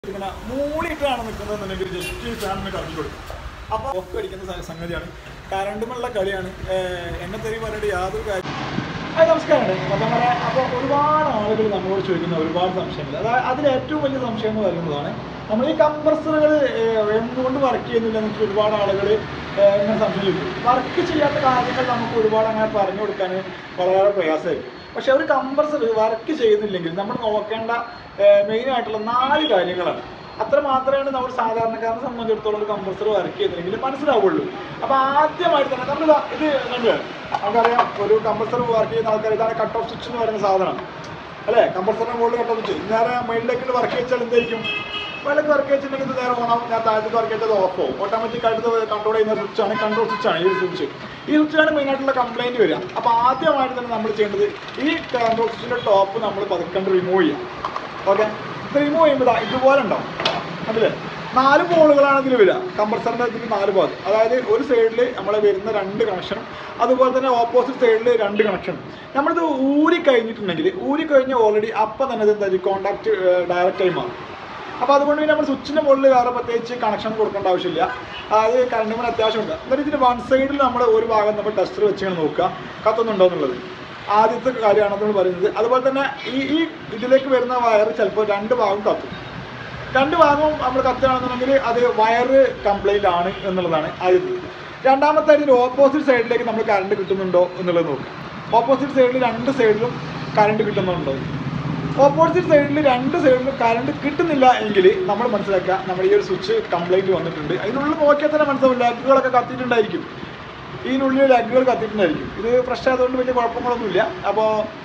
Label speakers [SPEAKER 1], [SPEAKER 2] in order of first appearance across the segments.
[SPEAKER 1] ഇങ്ങനെ മൂളിയിട്ടാണ് നിൽക്കുന്നതെന്നുണ്ടെങ്കിൽ ജസ്റ്റ് ഫാനിന് കറക്കി കൊടുക്കും അപ്പോൾ ഒക്കെ അടിക്കുന്ന സ- സംഗതിയാണ് കറണ്ടുമുള്ള കളിയാണ് ഏഹ് എന്നെ തെറി പറഞ്ഞിട്ട് യാതൊരു കാര്യം ഹായ് നമസ്കാരം അപ്പം നമ്മുടെ അപ്പോൾ ഒരുപാട് ആളുകൾ നമ്മളോട് ചോദിക്കുന്ന ഒരുപാട് സംശയങ്ങൾ അതായത് അതിൽ ഏറ്റവും വലിയ സംശയം എന്ന് പറയുന്നതാണ് നമ്മൾ ഈ കംപ്രസറുകൾ എന്തുകൊണ്ട് വർക്ക് ചെയ്യുന്നില്ല എന്ന് വെച്ചാൽ ഒരുപാട് ആളുകൾ ഇങ്ങനെ സംശയം ചോദിക്കും വർക്ക് ചെയ്യാത്ത കാര്യങ്ങൾ നമുക്ക് ഒരുപാട് അങ്ങനെ പറഞ്ഞു കൊടുക്കാൻ വളരെ പ്രയാസമായിരിക്കും പക്ഷെ ഒരു കംപ്രസർ വർക്ക് ചെയ്യുന്നില്ലെങ്കിൽ നമ്മൾ നോക്കേണ്ട മെയിൻ ആയിട്ടുള്ള നാല് കാര്യങ്ങളാണ് അത്ര മാത്രമാണ് നമ്മൾ സാധാരണക്കാരനെ സംബന്ധിച്ചിടത്തോളം ഒരു കംപ്രസർ വർക്ക് ചെയ്യുന്നില്ലെങ്കിൽ മനസ്സിലാവുള്ളൂ അപ്പോൾ ആദ്യമായിട്ട് തന്നെ നമ്മൾ ഇത് കണ്ടു നമുക്കറിയാം ഒരു കംപ്രസർ വർക്ക് ചെയ്യുന്ന ആൾക്കാർ ഇതാണ് കട്ട് ഓഫ് സ്വിച്ച് എന്ന് പറയുന്ന സാധനം അല്ലേ കംപ്രസറിന്റെ മുകളിൽ കട്ട് ഓഫ് സ്വിച്ച് നേരെ മൈൻഡിലേക്ക് വർക്ക് വെച്ചാൽ എന്തായിരിക്കും മേലേക്ക് വർക്ക് വെച്ചിട്ടുണ്ടെങ്കിൽ ഇത് നേരെ ഓണാവും ഞാൻ താഴത്തേക്ക് വർക്ക് വെച്ചത് ഓഫ് ആവും ഓട്ടോമാറ്റിക് ആയിട്ട് കൺട്രോൾ ചെയ്യുന്ന സ്വിച്ചാണ് കൺട്രോൾ സ്വിച്ചാണ് ഈ സ്വിച്ച് ഈ സ്വിച്ചാണ് മെയിൻ ആയിട്ടുള്ള കംപ്ലൈന്റ് വരിക അപ്പോൾ ആദ്യമായിട്ട് തന്നെ നമ്മൾ ചെയ്യേണ്ടത് ഈ കൺട്രോൾ സ്വിച്ചിന്റെ ടോപ്പ് നമ്മൾ പതുക്കണ്ട് റിമൂവ് ചെയ്യാം ഓക്കെ ഇത് റിമൂവ് ചെയ്യുമ്പോൾ ദാ ഇതുപോലെ ഉണ്ടാവും അതില് നാല് ബോളുകളാണ് ഇതിൽ വരിക കംപ്രസറിന്റെ ഇതിൽ നാല് ഭാഗം അതായത് ഒരു സൈഡിൽ നമ്മളെ വരുന്ന രണ്ട് കണക്ഷനും അതുപോലെ തന്നെ ഓപ്പോസിറ്റ് സൈഡിൽ രണ്ട് കണക്ഷനും നമ്മളിത് ഊരി കഴിഞ്ഞിട്ടുണ്ടെങ്കിൽ ഊരി കഴിഞ്ഞാൽ ഓൾറെഡി അപ്പം തന്നെ ഇത് എന്താ കോൺടാക്ട് ഡയറക്റ്റ് ആയി മാറും അപ്പോൾ അതുകൊണ്ട് പിന്നെ നമ്മൾ സ്വിച്ചിൻ്റെ മുകളിൽ വേറെ പ്രത്യേകിച്ച് കണക്ഷൻ കൊടുക്കേണ്ട ആവശ്യമില്ല അതായത് കറണ്ടിന് അത്യാവശ്യമുണ്ട് എന്നിട്ട് ഇതിന് വൺ സൈഡിൽ നമ്മൾ ഒരു ഭാഗം നമ്മൾ ടെസ്റ്റർ വെച്ച് ഇങ്ങനെ നോക്കുക കത്തുന്നുണ്ടോ എന്നുള്ളത് ആദ്യത്തെ കാര്യമാണ് നമ്മൾ പറയുന്നത് അതുപോലെ തന്നെ ഈ ഈ ഇതിലേക്ക് വരുന്ന വയർ ചിലപ്പോൾ രണ്ട് ഭാഗം കത്തും രണ്ട് ഭാഗവും നമ്മൾ കത്തുകയാണെന്നുണ്ടെങ്കിൽ അത് വയറ് കംപ്ലൈൻ്റ് ആണ് എന്നുള്ളതാണ് ആദ്യത്തെ രണ്ടാമത്തെ ഇതിൻ്റെ ഓപ്പോസിറ്റ് സൈഡിലേക്ക് നമ്മൾ കറണ്ട് കിട്ടുന്നുണ്ടോ എന്നുള്ളത് നോക്കുക ഓപ്പോസിറ്റ് സൈഡിൽ രണ്ട് സൈഡിലും കറണ്ട് കിട്ടുന്നുണ്ടോ ഓപ്പോസിറ്റ് സൈഡിൽ രണ്ട് സൈഡിലും കറണ്ട് കിട്ടുന്നില്ല എങ്കിൽ നമ്മൾ മനസ്സിലാക്കുക നമ്മുടെ ഈ ഒരു സ്വിച്ച് കംപ്ലൈൻറ്റ് വന്നിട്ടുണ്ട് അതിനുള്ളിൽ നോക്കിയാൽ തന്നെ മനസ്സിലാവും ലാഗുകളൊക്കെ കത്തിയിട്ടുണ്ടായിരിക്കും ഇതിനുള്ളിൽ ലാഗുകൾ കത്തിയിട്ടുണ്ടായിരിക്കും ഇത് ഫ്രഷ് ആയതുകൊണ്ട് വലിയ കുഴപ്പങ്ങളൊന്നുമില്ല അപ്പോൾ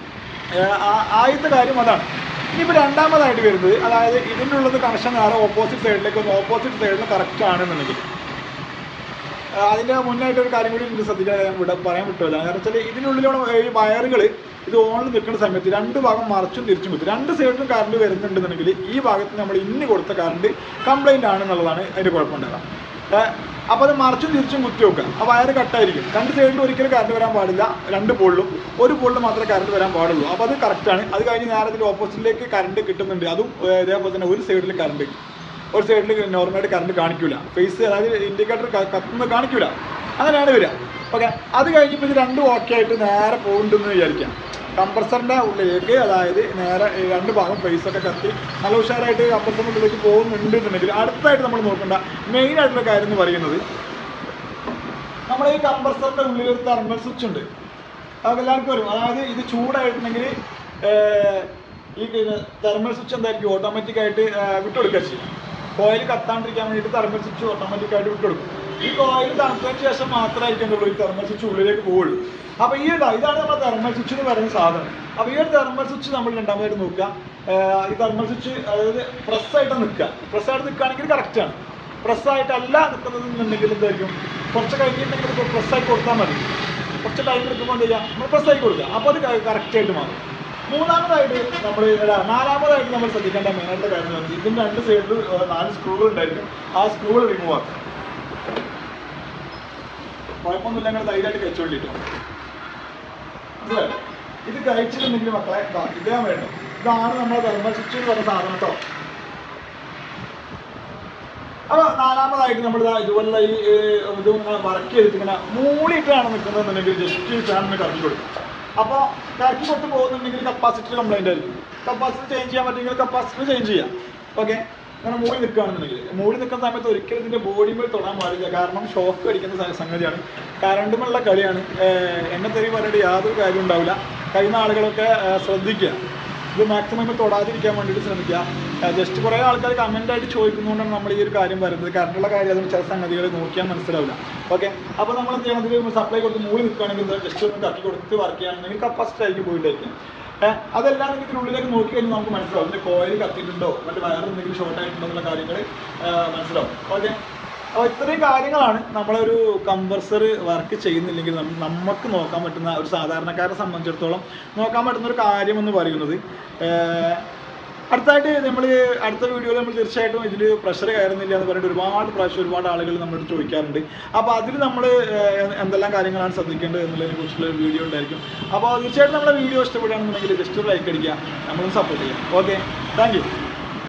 [SPEAKER 1] ആദ്യത്തെ കാര്യം അതാണ് ഇനിയിപ്പോൾ രണ്ടാമതായിട്ട് വരുന്നത് അതായത് ഇതിൻ്റെ ഉള്ളത് കണക്ഷൻ നേരെ ഓപ്പോസിറ്റ് സൈഡിലേക്ക് ഒന്ന് ഓപ്പോസിറ്റ് സൈഡിൽ കറക്റ്റ് ആണെന്നുണ്ടെങ്കിൽ ആ, അതിന്റെ മുന്നായിട്ട് ഒരു കാര്യം കൂടി ഉണ്ട് ശ്രദ്ധിക്കാൻ ഞാൻ ഇവിടെ പറയാൻ വിട്ടുമല്ല കാരണം വെച്ചാൽ ഇതിനുള്ളിലുള്ള ഈ വയറുകൾ ഇത് ഓണിൽ നിൽക്കുന്ന സമയത്ത് രണ്ട് ഭാഗം മറച്ചും തിരിച്ചും വെക്കും രണ്ട് സൈഡിലും കറണ്ട് വരുന്നുണ്ടെന്നുണ്ടെങ്കിൽ ഈ ഭാഗത്ത് നമ്മൾ ഇന്ന് കൊടുത്ത കറണ്ട് കംപ്ലൈൻ്റ് ആണെന്നുള്ളതാണ് അതിൻ്റെ കുഴപ്പമുണ്ടാകാം അപ്പോൾ അത് മറച്ചും തിരിച്ചും കുത്തി വെക്കുക ആ വയറ് കട്ടായിരിക്കും രണ്ട് സൈഡിലും ഒരിക്കലും കറണ്ട് വരാൻ പാടില്ല രണ്ട് പോളിലും ഒരു പോളിൽ മാത്രമേ കറണ്ട് വരാൻ പാടുള്ളൂ അപ്പോൾ അത് കറക്റ്റാണ് അത് കഴിഞ്ഞ് നേരെ അതിൻ്റെ ഓപ്പോസിറ്റിലേക്ക് കറണ്ട് കിട്ടുന്നുണ്ട് അതും ഏർ, ഇതേപോലെ തന്നെ ഒരു സൈഡിൽ കറണ്ട് ഒരു സൈഡിൽ നോർമലായിട്ട് കറണ്ട് കാണിക്കൂല ഫേസ് അതായത് ഇൻഡിക്കേറ്റർ കത്തുന്നത് കാണിക്കൂല അങ്ങനെയാണ് വരിക ഓക്കെ അത് കഴിഞ്ഞപ്പോൾ ഇത് രണ്ടും ഓക്കെ ആയിട്ട് നേരെ പോകുന്നുണ്ടെന്ന് വിചാരിക്കാം കംപ്രസറിൻ്റെ ഉള്ളിലേക്ക് അതായത് നേരെ ഈ രണ്ട് ഭാഗം ഫേസ് ഒക്കെ കത്തി നല്ല ഉഷാറായിട്ട് കംപ്രസറിൻ്റെ ഉള്ളിലേക്ക് പോകുന്നുണ്ട് എന്നുണ്ടെങ്കിൽ അടുത്തായിട്ട് നമ്മൾ നോക്കേണ്ട മെയിൻ ആയിട്ടുള്ള കാര്യം എന്ന് പറയുന്നത് നമ്മുടെ ഈ കംപ്രസറിൻ്റെ ഉള്ളിൽ ഒരു തെർമൽ സ്വിച്ച് ഉണ്ട് അതൊക്കെ എല്ലാവർക്കും വരും അതായത് ഇത് ചൂടായിട്ടുണ്ടെങ്കിൽ ഈ തെർമൽ സ്വിച്ച് എന്തായിരിക്കും ഓട്ടോമാറ്റിക് ആയിട്ട് വിട്ടുകൊടുക്കുക ചെയ്യും കോയിൽ കത്താണ്ടിരിക്കാൻ വേണ്ടിയിട്ട് തെർമൽ സ്വിച്ച് ഓട്ടോമാറ്റിക് ആയിട്ട് വിട്ടുകൊടുക്കും ഈ കോയിൽ തണുത്തതിന് ശേഷം മാത്രമായിരിക്കും എന്തുള്ളൂ ഈ തെർമൽ സ്വിച്ച് ഉള്ളിലേക്ക് പോവുള്ളൂ അപ്പോൾ ഈ ഇതാ ഇതാണ് നമ്മുടെ തെർമൽ സ്വിച്ച് എന്ന് പറയുന്ന സാധനം അപ്പോൾ ഈ ഒരു തെർമൽ സ്വിച്ച് നമ്മൾ രണ്ടാമതായിട്ട് നോക്കുക ഏർ ഈ തെർമൽ സ്വിച്ച് അതായത് പ്രസ് ആയിട്ട് നിൽക്കുക പ്രസ് ആയിട്ട് നിൽക്കുകയാണെങ്കിൽ കറക്റ്റ് ആണ് പ്രസ് ആയിട്ടല്ല നിൽക്കുന്നത് എന്നുണ്ടെങ്കിൽ എന്തായിരിക്കും കുറച്ച് കഴിഞ്ഞിട്ടുണ്ടെങ്കിൽ ഇപ്പോൾ പ്രസ് ആയി കൊടുത്താൽ മതി കുറച്ച് ടൈം എടുക്കുമ്പോൾ എന്ത് ചെയ്യുക നമ്മൾ പ്രസ് ആയി കൊടുക്കുക അപ്പോൾ അത് കറക്റ്റ് ആയിട്ട് മാറും മൂന്നാമതായിട്ട് നമ്മൾ നാലാമതായിട്ട് നമ്മൾ ശ്രദ്ധിക്കേണ്ട മെയിനായിട്ട് കാര്യം എന്ന് പറഞ്ഞാൽ ഇതിൻ്റെ രണ്ട് സൈഡിൽ നാല് സ്ക്രൂകൾ ഉണ്ടായിരിക്കും ആ സ്ക്രൂകൾ റിമൂവ് ആക്കുക കുഴപ്പമൊന്നുമില്ല ഞങ്ങൾ ധൈര്യമായിട്ട് കഴിച്ചുകൊണ്ടിട്ടോ മനസ്സിലായോ ഇത് കഴിച്ചിട്ടുണ്ടെങ്കിൽ മക്കളെ ഇതാ ഇതേ വേണം ഇതാണ് നമ്മുടെ തെർമൽ സ്വിച്ച് എന്ന് പറഞ്ഞ സാധനം കേട്ടോ അപ്പൊ നാലാമതായിട്ട് നമ്മൾ ഇതുപോലുള്ള ഈ ഏർ, ഇത് ഇങ്ങനെ വർക്ക് ചെയ്തിട്ട് ഇങ്ങനെ മൂളിയിട്ടാണ് നിൽക്കുന്നതെന്നുണ്ടെങ്കിൽ ജസ്റ്റ് ഈ ഫാനിന് കറക്കി കൊടുക്കും അപ്പോൾ കറക്കി കൊണ്ടു പോകുന്നുണ്ടെങ്കിൽ കപ്പാസിറ്റർ കംപ്ലൈൻ്റ് ആയിരിക്കും കപ്പാസിറ്റർ ചേഞ്ച് ചെയ്യാൻ പറ്റുമെങ്കിൽ കപ്പാസിറ്റർ ചേഞ്ച് ചെയ്യാം ഓക്കെ അങ്ങനെ മൂടി നിൽക്കുകയാണെന്നുണ്ടെങ്കിൽ മൂടി നിൽക്കുന്ന സമയത്ത് ഒരിക്കലും ഇതിൻ്റെ ബോഡിമേൽ തൊടാൻ പാടില്ല കാരണം ഷോക്ക് അടിക്കുന്ന സ- സംഗതിയാണ് കറണ്ടുമുള്ള കളിയാണ് ഏർ, എന്നെ തെറി പറഞ്ഞിട്ട് യാതൊരു കാര്യം ഉണ്ടാവില്ല കഴിയുന്ന ആളുകളൊക്കെ ഏർ, ശ്രദ്ധിക്കുക ഇത് മാക്സിമം തൊടാതിരിക്കാൻ വേണ്ടിയിട്ട് ശ്രമിക്കുക ജസ്റ്റ് കുറേ ആൾക്കാർ കമൻ്റ് ആയിട്ട് ചോദിക്കുന്നതുകൊണ്ടാണ് നമ്മൾ ഈ ഒരു കാര്യം വരുന്നത് കറണ്ടുള്ള കാര്യം അതിന് ചില സംഗതികൾ നോക്കിയാൽ മനസ്സിലാവില്ല ഓക്കെ അപ്പോൾ നമ്മൾ എന്ത് ചെയ്യണം ഇതിൽ സപ്ലൈ കൊടുത്ത് മൂളി നിൽക്കുകയാണെങ്കിൽ ജസ്റ്റ് ഒന്ന് കത്തി കൊടുത്ത് വർക്ക് ചെയ്യുകയാണെങ്കിൽ കപ്പാസിറ്റി ആയിരിക്കും പോയിട്ടായിരിക്കും ഏഹ് അതെല്ലാം നിങ്ങൾക്ക് ഇതിനുള്ളിലേക്ക് നോക്കി കഴിഞ്ഞാൽ നമുക്ക് മനസ്സിലാവും ഇതിൻ്റെ കോയിൽ കത്തിയിട്ടുണ്ടോ മറ്റു വയർ എന്തെങ്കിലും ഷോർട്ട് ആയിട്ടുണ്ടോ എന്നുള്ള കാര്യങ്ങൾ മനസ്സിലാവും ഓക്കെ അപ്പോൾ ഇത്രയും കാര്യങ്ങളാണ് നമ്മളൊരു കംപ്രസർ വർക്ക് ചെയ്യുന്നില്ലെങ്കിൽ നം- നമുക്ക് നോക്കാൻ പറ്റുന്ന ഒരു സാധാരണക്കാരെ സംബന്ധിച്ചിടത്തോളം നോക്കാൻ പറ്റുന്ന ഒരു കാര്യം എന്ന് പറയുന്നത് ഏഹ്, അടുത്തായിട്ട് നമ്മൾ അടുത്ത വീഡിയോയിൽ നമ്മൾ തീർച്ചയായിട്ടും ഇതിൽ പ്രഷർ കയറുന്നില്ല എന്ന് പറഞ്ഞിട്ട് ഒരുപാട് പ്രാവശ്യം ഒരുപാട് ആളുകൾ നമ്മളോട് ചോദിക്കാറുണ്ട് അപ്പോൾ അതിൽ നമ്മൾ എന്തെല്ലാം കാര്യങ്ങളാണ് ശ്രദ്ധിക്കേണ്ടത് എന്നുള്ളതിനെ കുറിച്ചുള്ള ഒരു വീഡിയോ ഉണ്ടായിരിക്കും അപ്പോൾ തീർച്ചയായിട്ടും നമ്മുടെ വീഡിയോ ഇഷ്ടപ്പെടുകയാണെന്നുണ്ടെങ്കിൽ ജസ്റ്റ് ഒരു ലൈക്ക് അടിക്കുക നമ്മളും സപ്പോർട്ട് ചെയ്യാം ഓക്കെ താങ്ക് യു